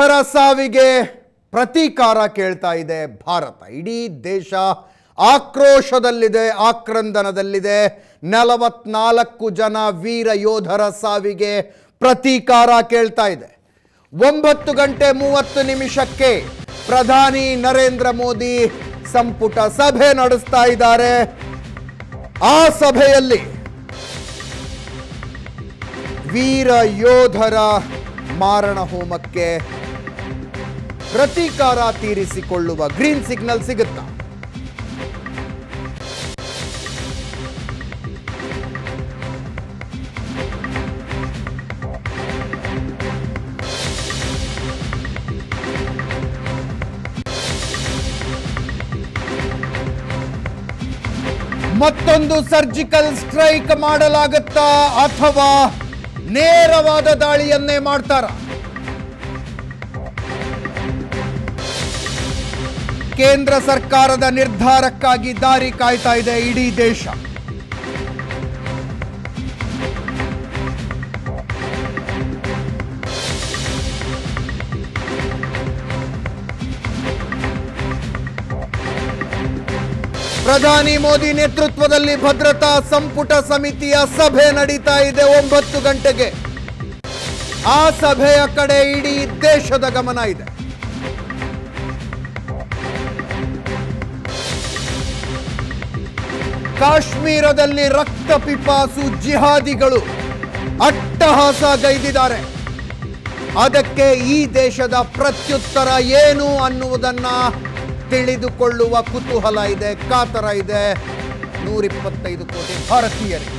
ಯೋಧರ ಸಾವಿಗೆ ಪ್ರತೀಕಾರ ಕೇಳ್ತಾ ಇದೆ ಭಾರತ ಇಡೀ ದೇಶ ಆಕ್ರೋಶದಲ್ಲಿದೆ ಆಕ್ರಂದನದಲ್ಲಿದೆ ನಲವತ್ನಾಲ್ಕು ಜನ ವೀರ ಯೋಧರ ಸಾವಿಗೆ ಪ್ರತೀಕಾರ ಕೇಳ್ತಾ ಇದೆ ಒಂಬತ್ತು ಗಂಟೆ ಮೂವತ್ತು ನಿಮಿಷಕ್ಕೆ ಪ್ರಧಾನಿ ನರೇಂದ್ರ ಮೋದಿ ಸಂಪುಟ ಸಭೆ ನಡೆಸ್ತಾ ಇದ್ದಾರೆ ಆ ಸಭೆಯಲ್ಲಿ ವೀರ ಯೋಧರ ಮಾರಣ ಹೋಮಕ್ಕೆ ಪ್ರತೀಕಾರ ತೀರಿಸಿಕೊಳ್ಳುವ ಗ್ರೀನ್ ಸಿಗ್ನಲ್ ಸಿಗುತ್ತಾ ಮತ್ತೊಂದು ಸರ್ಜಿಕಲ್ ಸ್ಟ್ರೈಕ್ ಮಾಡಲಾಗುತ್ತಾ ಅಥವಾ ನೇರವಾದ ದಾಳಿಯನ್ನೇ ಮಾಡ್ತಾರ ಕೇಂದ್ರ ಸರ್ಕಾರದ ನಿರ್ಧಾರಕ್ಕಾಗಿ ದಾರಿ ಕಾಯ್ತಾ ಇದೆ ಇಡೀ ದೇಶ ಪ್ರಧಾನಿ ಮೋದಿ ನೇತೃತ್ವದಲ್ಲಿ ಭದ್ರತಾ ಸಂಪುಟ ಸಮಿತಿಯ ಸಭೆ ನಡೀತಾ ಇದೆ ಒಂಬತ್ತು ಗಂಟೆಗೆ ಆ ಸಭೆಯ ಕಡೆ ಇಡೀ ದೇಶದ ಗಮನ ಇದೆ ಕಾಶ್ಮೀರದಲ್ಲಿ ರಕ್ತ ಪಿಪಾಸು ಜಿಹಾದಿಗಳು ಅಟ್ಟಹಾಸ ಗೈದಿದ್ದಾರೆ ಅದಕ್ಕೆ ಈ ದೇಶದ ಪ್ರತ್ಯುತ್ತರ ಏನು ಅನ್ನುವುದನ್ನ ತಿಳಿದುಕೊಳ್ಳುವ ಕುತೂಹಲ ಇದೆ ಕಾತರ ಇದೆ ನೂರಿಪ್ಪತ್ತೈದು ಕೋಟಿ ಭಾರತೀಯರಿಗೆ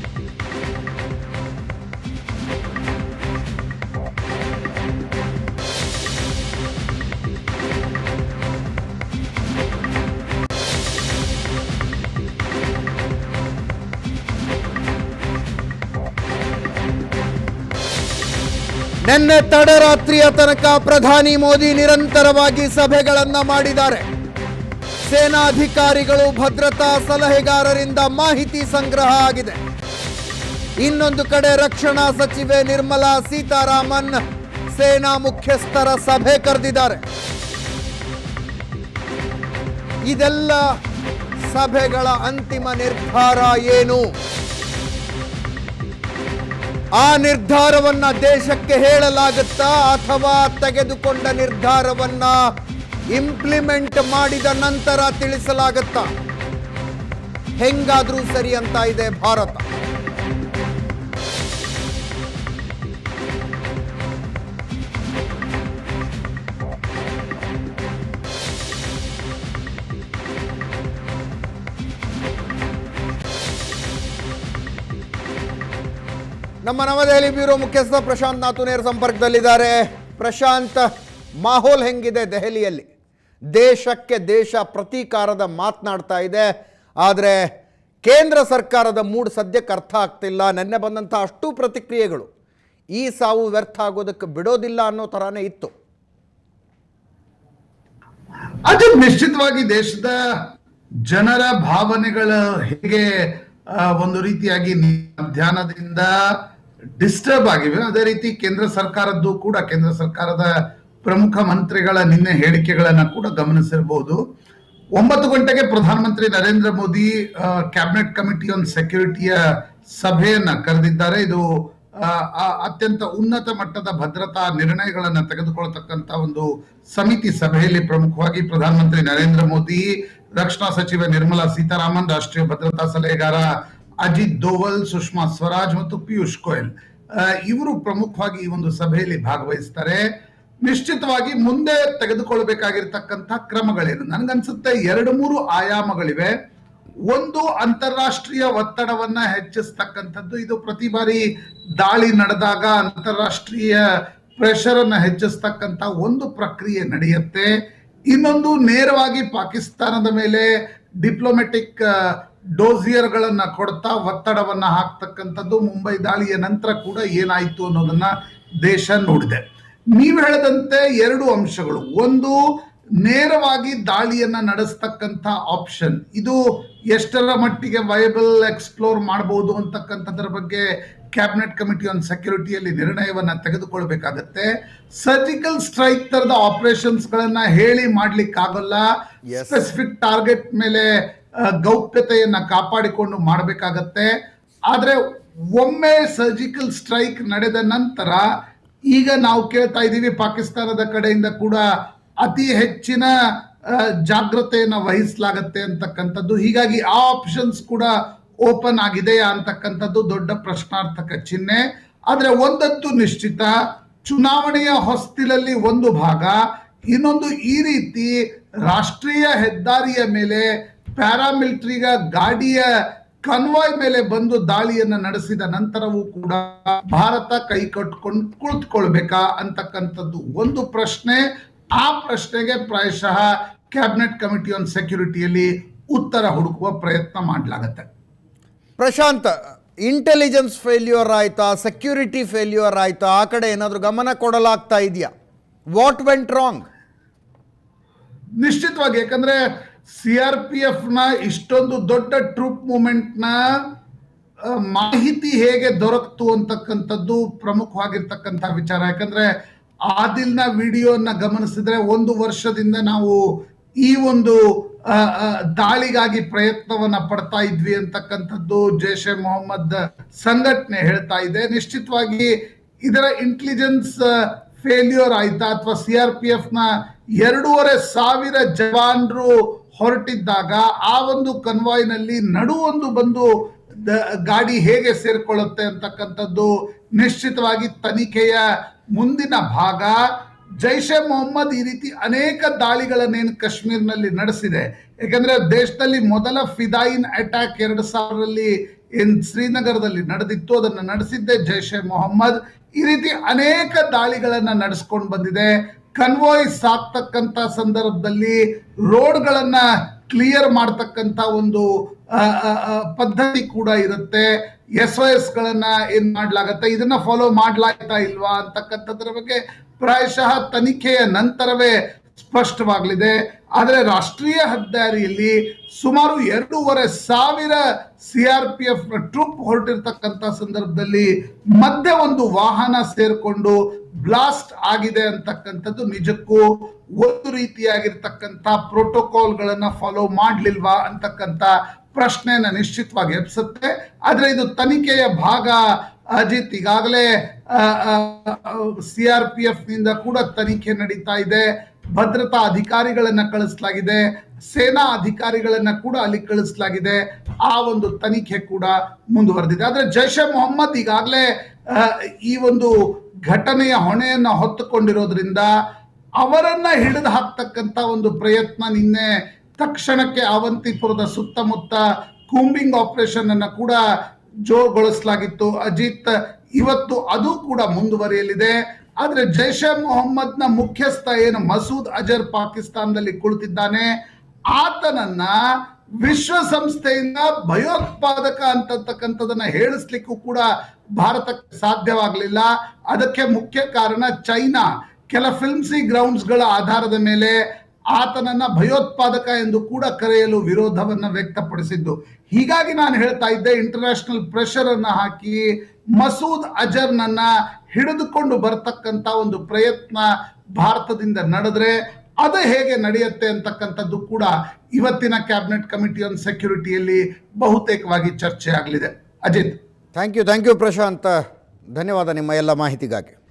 ನಿನ್ನೆ ತಡರಾತ್ರಿಯ ತನಕ ಪ್ರಧಾನಿ ಮೋದಿ ನಿರಂತರವಾಗಿ ಸಭೆಗಳನ್ನ ಮಾಡಿದ್ದಾರೆ ಸೇನಾಧಿಕಾರಿಗಳು ಭದ್ರತಾ ಸಲಹೆಗಾರರಿಂದ ಮಾಹಿತಿ ಸಂಗ್ರಹ ಆಗಿದೆ ಇನ್ನೊಂದು ಕಡೆ ರಕ್ಷಣಾ ಸಚಿವೆ ನಿರ್ಮಲಾ ಸೀತಾರಾಮನ್ ಸೇನಾ ಮುಖ್ಯಸ್ಥರ ಸಭೆ ಕರೆದಿದ್ದಾರೆ ಇದೆಲ್ಲ ಸಭೆಗಳ ಅಂತಿಮ ನಿರ್ಧಾರ ಏನು ಆ ನಿರ್ಧಾರವನ್ನ ದೇಶಕ್ಕೆ ಹೇಳಲಾಗುತ್ತಾ ಅಥವಾ ತೆಗೆದುಕೊಂಡ ನಿರ್ಧಾರವನ್ನ ಇಂಪ್ಲಿಮೆಂಟ್ ಮಾಡಿದ ನಂತರ ತಿಳಿಸಲಾಗುತ್ತಾ ಹೆಂಗಾದ್ರೂ ಸರಿ ಅಂತ ಇದೆ ಭಾರತ ನಮ್ಮ ನವದೆಹಲಿ ಬ್ಯೂರೋ ಮುಖ್ಯಸ್ಥ ಪ್ರಶಾಂತ್ ನಾಥು ನೇರ ಸಂಪರ್ಕದಲ್ಲಿದ್ದಾರೆ ಪ್ರಶಾಂತ್ ಮಾಹೋಲ್ ಹೆಂಗಿದೆ ದೆಹಲಿಯಲ್ಲಿ ದೇಶಕ್ಕೆ ದೇಶ ಪ್ರತೀಕಾರದ ಮಾತನಾಡ್ತಾ ಇದೆ ಆದರೆ ಕೇಂದ್ರ ಸರ್ಕಾರದ ಮೂಡ್ ಸದ್ಯಕ್ಕೆ ಅರ್ಥ ಆಗ್ತಿಲ್ಲ ನಿನ್ನೆ ಬಂದಂಥ ಅಷ್ಟು ಪ್ರತಿಕ್ರಿಯೆಗಳು ಈ ಸಾವು ವ್ಯರ್ಥ ಆಗೋದಕ್ಕೆ ಬಿಡೋದಿಲ್ಲ ಅನ್ನೋ ಥರನೇ ಇತ್ತು ಅದು ನಿಶ್ಚಿತವಾಗಿ ದೇಶದ ಜನರ ಭಾವನೆಗಳ ಹೇಗೆ ಆ, ಒಂದು ರೀತಿಯಾಗಿ ಧ್ಯಾನದಿಂದ ಡಿಸ್ಟರ್ಬ್ ಆಗಿವೆ ಅದೇ ರೀತಿ ಕೇಂದ್ರ ಸರ್ಕಾರದ್ದು ಕೂಡ ಕೇಂದ್ರ ಸರ್ಕಾರದ ಪ್ರಮುಖ ಮಂತ್ರಿಗಳ ನಿನ್ನೆ ಹೇಳಿಕೆಗಳನ್ನ ಕೂಡ ಗಮನಿಸಿರಬಹುದು ಒಂಬತ್ತು ಗಂಟೆಗೆ ಪ್ರಧಾನಮಂತ್ರಿ Narendra Modi cabinet committee on ಸೆಕ್ಯೂರಿಟಿಯ ಸಭೆಯನ್ನ ಕರೆದಿದ್ದಾರೆ ಇದು ಆ, ಆ, ಅತ್ಯಂತ ಉನ್ನತ ಮಟ್ಟದ ಭದ್ರತಾ ನಿರ್ಣಯಗಳನ್ನ ತೆಗೆದುಕೊಳ್ಳತಕ್ಕಂತ ಒಂದು ಸಮಿತಿ ಸಭೆಯಲ್ಲಿ ಪ್ರಮುಖವಾಗಿ ಪ್ರಧಾನಮಂತ್ರಿ ನರೇಂದ್ರ ಮೋದಿ ರಕ್ಷಣಾ ಸಚಿವೆ ನಿರ್ಮಲಾ ಸೀತಾರಾಮನ್ ರಾಷ್ಟ್ರೀಯ ಭದ್ರತಾ ಸಲಹೆಗಾರ ಅಜಿತ್ ದೋವಲ್ ಸುಷ್ಮಾ ಸ್ವರಾಜ್ ಮತ್ತು ಪಿಯೂಷ್ ಗೋಯಲ್ ಆ, ಇವರು ಪ್ರಮುಖವಾಗಿ ಈ ಒಂದು ಸಭೆಯಲ್ಲಿ ಭಾಗವಹಿಸ್ತಾರೆ ನಿಶ್ಚಿತವಾಗಿ ಮುಂದೆ ತೆಗೆದುಕೊಳ್ಬೇಕಾಗಿರ್ತಕ್ಕಂಥ ಕ್ರಮಗಳೇನು ನನ್ಗನ್ಸುತ್ತೆ ಎರಡು ಮೂರು ಆಯಾಮಗಳಿವೆ ಒಂದು ಅಂತಾರಾಷ್ಟ್ರೀಯ ಒತ್ತಡವನ್ನ ಹೆಚ್ಚಿಸ್ತಕ್ಕಂಥದ್ದು ಇದು ಪ್ರತಿ ಬಾರಿ ದಾಳಿ ನಡೆದಾಗ ಅಂತಾರಾಷ್ಟ್ರೀಯ ಪ್ರೆಷರ್ ಅನ್ನ ಹೆಚ್ಚಿಸ್ತಕ್ಕಂಥ ಒಂದು ಪ್ರಕ್ರಿಯೆ ನಡೆಯುತ್ತೆ ಇನ್ನೊಂದು ನೇರವಾಗಿ ಪಾಕಿಸ್ತಾನದ ಮೇಲೆ ಡಿಪ್ಲೊಮೆಟಿಕ್ ಡೋಸಿಯರ್ಗಳನ್ನ ಕೊಡ್ತಾ ಒತ್ತಡವನ್ನ ಹಾಕ್ತಕ್ಕಂಥದ್ದು ಮುಂಬೈ ದಾಳಿಯ ನಂತರ ಕೂಡ ಏನಾಯ್ತು ಅನ್ನೋದನ್ನ ದೇಶ ನೋಡಿದೆ ನೀವು ಹೇಳದಂತೆ ಎರಡು ಅಂಶಗಳು ಒಂದು ನೇರವಾಗಿ ದಾಳಿಯನ್ನ ನಡೆಸ್ತಕ್ಕಂಥ ಆಪ್ಷನ್ ಇದು ಎಷ್ಟರ ಮಟ್ಟಿಗೆ ವಯಬಲ್ ಎಕ್ಸ್ಪ್ಲೋರ್ ಮಾಡಬಹುದು ಅಂತಕ್ಕಂಥದ್ರ ಬಗ್ಗೆ ಕ್ಯಾಬಿನೆಟ್ ಕಮಿಟಿ ಆನ್ ಸೆಕ್ಯೂರಿಟಿಯಲ್ಲಿ ನಿರ್ಣಯವನ್ನ ತೆಗೆದುಕೊಳ್ಬೇಕಾಗತ್ತೆ ಸರ್ಜಿಕಲ್ ಸ್ಟ್ರೈಕ್ ತರದ ಆಪರೇಷನ್ಸ್ ಗಳನ್ನ ಹೇಳಿ ಮಾಡ್ಲಿಕ್ಕಾಗಲ್ಲ Yes. ಸ್ಪೆಸಿಫಿಕ್ ಟಾರ್ಗೆಟ್ ಮೇಲೆ ಆ, ಗೌಪ್ಯತೆಯನ್ನ ಕಾಪಾಡಿಕೊಂಡು ಮಾಡಬೇಕಾಗತ್ತೆ ಆದ್ರೆ ಒಮ್ಮೆ ಸರ್ಜಿಕಲ್ ಸ್ಟ್ರೈಕ್ ನಡೆದ ನಂತರ ಈಗ ನಾವು ಕೇಳ್ತಾ ಇದ್ದೀವಿ ಪಾಕಿಸ್ತಾನದ ಕಡೆಯಿಂದ ಕೂಡ ಅತಿ ಹೆಚ್ಚಿನ ಆ, ಜಾಗ್ರತೆಯನ್ನ ವಹಿಸಲಾಗತ್ತೆ ಅಂತಕ್ಕಂಥದ್ದು ಹೀಗಾಗಿ ಆ ಆಪ್ಷನ್ಸ್ ಕೂಡ ಓಪನ್ ಆಗಿದೆಯಾ ಅಂತಕ್ಕಂಥದ್ದು ದೊಡ್ಡ ಪ್ರಶ್ನಾರ್ಥಕ ಚಿಹ್ನೆ ಆದ್ರೆ ಒಂದಂತೂ ನಿಶ್ಚಿತ ಚುನಾವಣೆಯ ಹೊಸ್ತಿಲಲ್ಲಿ ಒಂದು ಭಾಗ ಇನ್ನೊಂದು ಈ ರೀತಿ ರಾಷ್ಟ್ರೀಯ ಹೆದ್ದಾರಿಯ ಮೇಲೆ ಪ್ಯಾರಾಮಿಲಿಟರಿಗ ಗಾಡಿಯ ಕನ್ವಾಯ್ ಮೇಲೆ ಬಂದು ದಾಳಿಯನ್ನ ನಡೆಸಿದ ನಂತರವೂ ಕೂಡ ಭಾರತ ಕೈ ಕಟ್ಕೊಂಡು ಕುಳಿತುಕೊಳ್ಬೇಕಾ ಅಂತಕ್ಕಂಥದ್ದು ಒಂದು ಪ್ರಶ್ನೆ ಆ ಪ್ರಶ್ನೆಗೆ ಪ್ರಾಯಶಃ ಕ್ಯಾಬಿನೆಟ್ ಕಮಿಟಿ ಆನ್ ಸೆಕ್ಯೂರಿಟಿಯಲ್ಲಿ ಉತ್ತರ ಹುಡುಕುವ ಪ್ರಯತ್ನ ಮಾಡಲಾಗತ್ತೆ ಪ್ರಶಾಂತ್ ಇಂಟೆಲಿಜೆನ್ಸ್ ಫೇಲ್ಯೂರ್ ಆಯ್ತಾ ಸೆಕ್ಯೂರಿಟಿ ಫೇಲ್ಯೂರ್ ಆಯ್ತಾ ಆ ಕಡೆ ಏನಾದರೂ ಗಮನ ಕೊಡಲಾಗ್ತಾ ಇದೆಯಾ ವಾಟ್ ವೆಂಟ್ ರಾಂಗ್ ನಿಶ್ಚಿತವಾಗಿ ಯಾಕಂದ್ರೆ ಸಿ ಆರ್ ಪಿ ಎಫ್ ನ ಇಷ್ಟೊಂದು ದೊಡ್ಡ ಟ್ರೂಪ್ ಮೂವ್ಮೆಂಟ್ ನ ಆ, ಮಾಹಿತಿ ಹೇಗೆ ದೊರಕ್ತು ಅಂತಕ್ಕಂಥದ್ದು ಪ್ರಮುಖವಾಗಿರ್ತಕ್ಕಂಥ ವಿಚಾರ ಯಾಕಂದ್ರೆ ಆದಿಲ್ನ ವಿಡಿಯೋನ ಗಮನಿಸಿದ್ರೆ ಒಂದು ವರ್ಷದಿಂದ ನಾವು ಈ ಒಂದು ಆ, ಆ, ದಾಳಿಗಾಗಿ ಪ್ರಯತ್ನವನ್ನ ಪಡ್ತಾ ಇದ್ವಿ ಅಂತಕ್ಕಂಥದ್ದು ಜೈಷ್ ಎ ಮೊಹಮ್ಮದ್ ಸಂಘಟನೆ ಹೇಳ್ತಾ ಇದೆ ನಿಶ್ಚಿತವಾಗಿ ಇದರ ಇಂಟೆಲಿಜೆನ್ಸ್ ಫೇಲ್ಯೂರ್ ಆಯ್ತಾ ಅಥವಾ ಸಿ ಆರ್ ಪಿ ಎಫ್ ನ ಎರಡೂವರೆ ಸಾವಿರ ಜವಾನ್ರು ಹೊರಟಿದ್ದಾಗ ಆ ಒಂದು ಕನ್ವಾಯ್ನಲ್ಲಿ ನಡುವೊಂದು ಬಂದು ದ- ಗಾಡಿ ಹೇಗೆ ಸೇರ್ಕೊಳ್ಳುತ್ತೆ ಅಂತಕ್ಕಂಥದ್ದು ನಿಶ್ಚಿತವಾಗಿ ತನಿಖೆಯ ಮುಂದಿನ ಭಾಗ ಜೈಷೆ ಮೊಹಮ್ಮದ್ ಈ ರೀತಿ ಅನೇಕ ದಾಳಿಗಳನ್ನೇನು ಕಾಶ್ಮೀರ್ನಲ್ಲಿ ನಡೆಸಿದೆ ಯಾಕಂದ್ರೆ ದೇಶದಲ್ಲಿ ಮೊದಲ ಫಿದಾಯಿನ್ ಅಟ್ಯಾಕ್ ಎರಡು ಸಾವಿರದಲ್ಲಿ ಏನ್ ಶ್ರೀನಗರದಲ್ಲಿ ನಡೆದಿತ್ತು ಅದನ್ನು ನಡೆಸಿದ್ದೆ ಜೈಷೆ ಮೊಹಮ್ಮದ್ ಈ ರೀತಿ ಅನೇಕ ದಾಳಿಗಳನ್ನ ನಡೆಸ್ಕೊಂಡು ಬಂದಿದೆ ಕನ್ವಾಯ್ ಸಾಕ್ತಕ್ಕಂತ ಸಂದರ್ಭದಲ್ಲಿ ರೋಡ್ಗಳನ್ನ ಕ್ಲಿಯರ್ ಮಾಡ್ತಕ್ಕಂತ ಒಂದು ಆ, ಆ, ಆ, ಪದ್ಧತಿ ಕೂಡ ಇರುತ್ತೆ ಎಸ್ ಒ ಎಸ್ ಗಳನ್ನ ಏನ್ ಮಾಡ್ಲಾಗತ್ತೆ ಇದನ್ನ ಫಾಲೋ ಮಾಡ್ಲಾಗ್ತಾ ಇಲ್ವಾ ಅಂತಕ್ಕಂಥದ್ರ ಬಗ್ಗೆ ಪ್ರಾಯಶಃ ತನಿಖೆಯ ನಂತರವೇ ಸ್ಪಷ್ಟವಾಗಲಿದೆ ಆದರೆ ರಾಷ್ಟ್ರೀಯ ಹೆದ್ದಾರಿಯಲ್ಲಿ ಸುಮಾರು ಎರಡೂವರೆ ಸಾವಿರ C R P F troop ಹೊರಟಿರ್ತಕ್ಕಂಥ ಸಂದರ್ಭದಲ್ಲಿ ಮಧ್ಯೆ ಒಂದು ವಾಹನ ಸೇರ್ಕೊಂಡು ಬ್ಲಾಸ್ಟ್ ಆಗಿದೆ ಅಂತಕ್ಕಂಥದ್ದು ನಿಜಕ್ಕೂ ಒಂದು ರೀತಿಯಾಗಿರ್ತಕ್ಕಂಥ ಪ್ರೋಟೋಕಾಲ್ಗಳನ್ನ ಫಾಲೋ ಮಾಡ್ಲಿಲ್ವಾ ಅಂತಕ್ಕಂಥ ಪ್ರಶ್ನೆಯನ್ನ ನಿಶ್ಚಿತವಾಗಿ ಎಬ್ಸುತ್ತೆ ಆದ್ರೆ ಇದು ತನಿಖೆಯ ಭಾಗ ಅಜಿತ್ ಈಗಾಗಲೇ ಸಿ ಆರ್ ಪಿ ಎಫ್ ನಿಂದ ಕೂಡ ತನಿಖೆ ನಡೀತಾ ಇದೆ ಭದ್ರತಾ ಅಧಿಕಾರಿಗಳನ್ನ ಕಳಿಸಲಾಗಿದೆ ಸೇನಾ ಅಧಿಕಾರಿಗಳನ್ನ ಕೂಡ ಅಲ್ಲಿ ಕಳಿಸಲಾಗಿದೆ ಆ ಒಂದು ತನಿಖೆ ಕೂಡ ಮುಂದುವರೆದಿದೆ ಆದ್ರೆ ಜೈಷ್ ಎ ಮೊಹಮ್ಮದ್ ಈಗಾಗಲೇ ಈ ಒಂದು ಘಟನೆಯ ಹೊಣೆಯನ್ನ ಹೊತ್ತುಕೊಂಡಿರೋದ್ರಿಂದ ಅವರನ್ನ ಹಿಡಿದು ಹಾಕ್ತಕ್ಕಂತ ಒಂದು ಪ್ರಯತ್ನ ನಿನ್ನೆ ತಕ್ಷಣಕ್ಕೆ ಅವಂತಿಪುರದ ಸುತ್ತಮುತ್ತ ಕೂಂಬಿಂಗ್ ಆಪರೇಷನ್ ಅನ್ನ ಕೂಡ ಜೋರ್ಗೊಳಿಸಲಾಗಿತ್ತು ಅಜಿತ್ ಇವತ್ತು ಅದು ಕೂಡ ಮುಂದುವರಿಯಲಿದೆ ಆದ್ರೆ ಜೈಷ್ ಎ ಮೊಹಮ್ಮದ್ನ ಮುಖ್ಯಸ್ಥ ಏನು ಮಸೂದ್ ಅಜರ್ ಪಾಕಿಸ್ತಾನದಲ್ಲಿ ಕುಳಿತಿದ್ದಾನೆ ಆತನನ್ನ ವಿಶ್ವಸಂಸ್ಥೆಯಿಂದ ಭಯೋತ್ಪಾದಕ ಅಂತಕ್ಕಂಥದನ್ನ ಹೇಳಿಸ್ಲಿಕ್ಕೂ ಕೂಡ ಭಾರತಕ್ಕೆ ಸಾಧ್ಯವಾಗಲಿಲ್ಲ ಅದಕ್ಕೆ ಮುಖ್ಯ ಕಾರಣ ಚೈನಾ ಕೆಲ ಫಿಲ್ಮ್ಸಿ ಗ್ರೌಂಡ್ಸ್ ಗಳ ಆಧಾರದ ಮೇಲೆ ಆತನನ್ನ ಭಯೋತ್ಪಾದಕ ಎಂದು ಕೂಡ ಕರೆಯಲು ವಿರೋಧವನ್ನ ವ್ಯಕ್ತಪಡಿಸಿದ್ದು ಹೀಗಾಗಿ ನಾನು ಹೇಳ್ತಾ ಇದ್ದೆ ಇಂಟರ್ನ್ಯಾಷನಲ್ ಪ್ರೆಷರ್ ಅನ್ನ ಹಾಕಿ ಮಸೂದ್ ಅಜರ್ನನ್ನ ಹಿಡಿದುಕೊಂಡು ಬರ್ತಕ್ಕಂತ ಒಂದು ಪ್ರಯತ್ನ ಭಾರತದಿಂದ ನಡೆದ್ರೆ ಅದು ಹೇಗೆ ನಡೆಯುತ್ತೆ ಅಂತಕ್ಕಂಥದ್ದು ಕೂಡ ಇವತ್ತಿನ ಕ್ಯಾಬಿನೆಟ್ ಕಮಿಟಿ ಆನ್ ಸೆಕ್ಯೂರಿಟಿಯಲ್ಲಿ ಬಹುತೇಕವಾಗಿ ಚರ್ಚೆ ಆಗಲಿದೆ Ajit thank you thank you Prashant ಧನ್ಯವಾದ ನಿಮ್ಮ ಎಲ್ಲ ಮಾಹಿತಿಗಾಗಿ